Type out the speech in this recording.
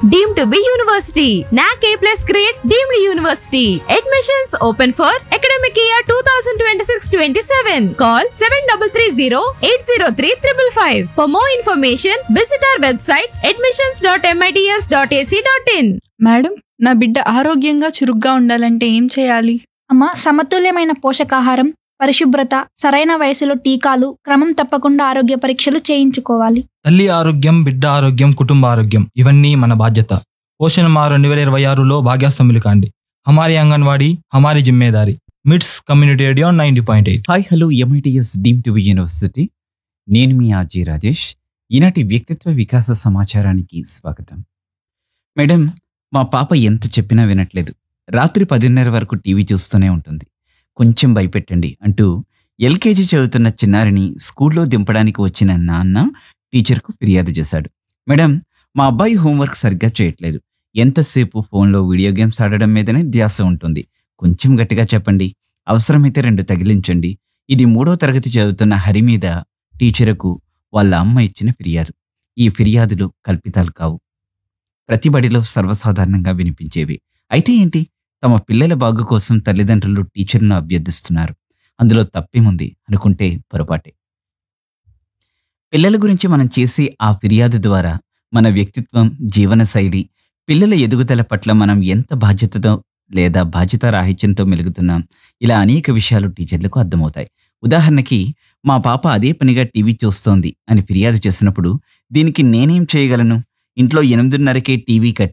deemed to be university. NAC A plus grade deemed university. Admissions open for academic year 2026-27. Call 7330-803-555. For more information, visit our website admissions.mits.ac.in. Madam నా బిడ్డ ఆరోగ్యంగా చురుగ్గా ఉండాలంటే ఏం చేయాలి అమ్మ సమతుల్యమైన పోషకాహారం పరిశుభ్రత సరైన వయసులో టీకాలు క్రమం తప్పకుండా ఆరోగ్య పరీక్షలు చేయించుకోవాలి తల్లి ఆరోగ్యం బిడ్డ ఆరోగ్యం కుటుంబ ఆరోగ్యం ఇవన్నీ మన బాధ్యత పోషణ మా రెండు వేల ఇరవై ఆరులో భాగ్యాస్తంభులు కాండి హమారి అంగన్వాడీ హమారి జిమ్మేదారి MITS community radio ninety point eight hi hello MITS deemed to university నేను మీ ఆర్జీ రాజేష్ ఈనాటి వ్యక్తిత్వ వికాస సమాచారానికి స్వాగతం మేడం మా పాప ఎంత చెప్పినా వినట్లేదు రాత్రి పదిన్నర వరకు టీవీ చూస్తూనే ఉంటుంది కొంచెం భయపెట్టండి అంటూ ఎల్కేజీ చదువుతున్న చిన్నారిని స్కూల్లో దింపడానికి వచ్చిన నాన్న టీచర్కు ఫిర్యాదు చేశాడు మేడం మా అబ్బాయి హోంవర్క్ సరిగ్గా చేయట్లేదు ఎంతసేపు ఫోన్లో వీడియో గేమ్స్ ఆడడం మీదనే ధ్యాస ఉంటుంది కొంచెం గట్టిగా చెప్పండి అవసరమైతే రెండు తగిలించండి ఇది మూడో తరగతి చదువుతున్న హరి మీద టీచరుకు వాళ్ళ అమ్మ ఇచ్చిన ఫిర్యాదు ఈ ఫిర్యాదులు కల్పితాలు కావు ప్రతి బడిలో సర్వసాధారణంగా వినిపించేవి అయితే ఏంటి తమ పిల్లల బాగు కోసం తల్లిదండ్రులు టీచర్ను అభ్యర్థిస్తున్నారు అందులో తప్పేముంది అనుకుంటే పొరపాటే పిల్లల గురించి మనం చేసే ఆ ఫిర్యాదు ద్వారా మన వ్యక్తిత్వం జీవనశైలి పిల్లల ఎదుగుదల పట్ల మనం ఎంత బాధ్యతతో లేదా బాధ్యత రాహిత్యంతో మెలుగుతున్నాం ఇలా అనేక విషయాలు టీచర్లకు అర్థమవుతాయి ఉదాహరణకి మా పాప అదే పనిగా టీవీ చూస్తోంది అని ఫిర్యాదు చేసినప్పుడు దీనికి నేనేం చేయగలను ఇంట్లో ఎనిమిదిన్నరకే టీవీ కట్టి